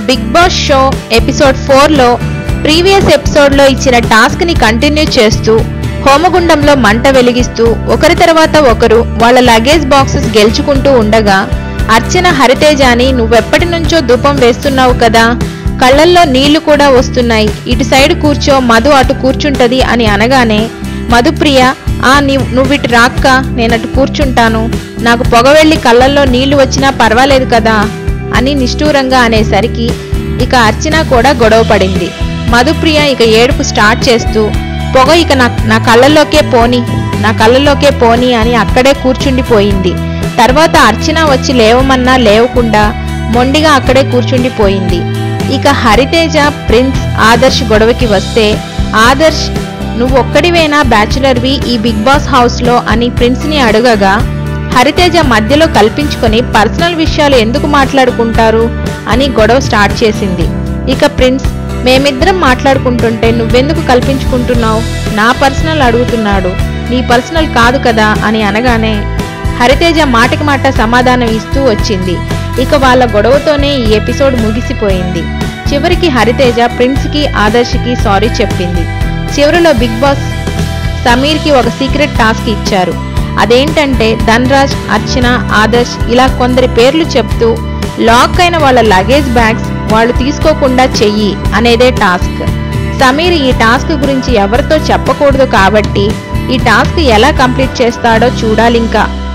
big boss show episode ఫోర్లో previous ఎపిసోడ్లో ఇచ్చిన టాస్క్ని కంటిన్యూ చేస్తూ హోమగుండంలో మంట వెలిగిస్తూ ఒకరి తర్వాత ఒకరు వాళ్ళ లగేజ్ బాక్సెస్ గెలుచుకుంటూ ఉండగా అర్చన హరితేజాని నువ్వెప్పటి నుంచో ధూపం వేస్తున్నావు కదా కళ్ళల్లో నీళ్లు కూడా వస్తున్నాయి ఇటు సైడ్ కూర్చో మధు అటు కూర్చుంటది అని అనగానే మధుప్రియ ఆ నీవు నువ్విటు రాక్క నేనటు కూర్చుంటాను నాకు పొగ వెళ్ళి కళ్ళల్లో నీళ్లు వచ్చినా పర్వాలేదు కదా అని నిష్ఠూరంగా అనేసరికి ఇక అర్చన కూడా గొడవ పడింది మధుప్రియ ఇక ఏడుపు స్టార్ట్ చేస్తూ పొగ ఇక నా నా కళ్ళల్లోకే పోని నా కళ్ళల్లోకే పోని అని అక్కడే కూర్చుండిపోయింది తర్వాత అర్చన వచ్చి లేవమన్నా లేవకుండా మొండిగా అక్కడే కూర్చుండిపోయింది ఇక హరితేజ ప్రిన్స్ ఆదర్శ్ గొడవకి వస్తే ఆదర్శ్ నువ్వు ఒక్కడివేనా బ్యాచులర్వి ఈ బిగ్ బాస్ హౌస్లో అని ప్రిన్స్ని అడగగా హరితేజ మధ్యలో కల్పించుకొని పర్సనల్ విషయాలు ఎందుకు మాట్లాడుకుంటారు అని గొడవ స్టార్ట్ చేసింది ఇక ప్రిన్స్ మేమిద్దరం మాట్లాడుకుంటుంటే నువ్వెందుకు కల్పించుకుంటున్నావు నా పర్సనల్ అడుగుతున్నాడు నీ పర్సనల్ కాదు కదా అని అనగానే హరితేజ మాటికి మాట సమాధానం ఇస్తూ వచ్చింది ఇక వాళ్ళ గొడవతోనే ఈ ఎపిసోడ్ ముగిసిపోయింది చివరికి హరితేజ ప్రిన్స్కి ఆదర్శ్కి సారీ చెప్పింది చివరిలో బిగ్ బాస్ సమీర్కి ఒక సీక్రెట్ టాస్క్ ఇచ్చారు అదేంటంటే ధన్రాజ్ అర్చన ఆదర్శ్ ఇలా కొందరి పేర్లు చెప్తూ లాక్ అయిన వాళ్ళ లగేజ్ బ్యాగ్స్ వాళ్ళు తీసుకోకుండా చెయ్యి అనేదే టాస్క్ సమీర్ ఈ టాస్క్ గురించి ఎవరితో చెప్పకూడదు కాబట్టి ఈ టాస్క్ ఎలా కంప్లీట్ చేస్తాడో చూడాలింకా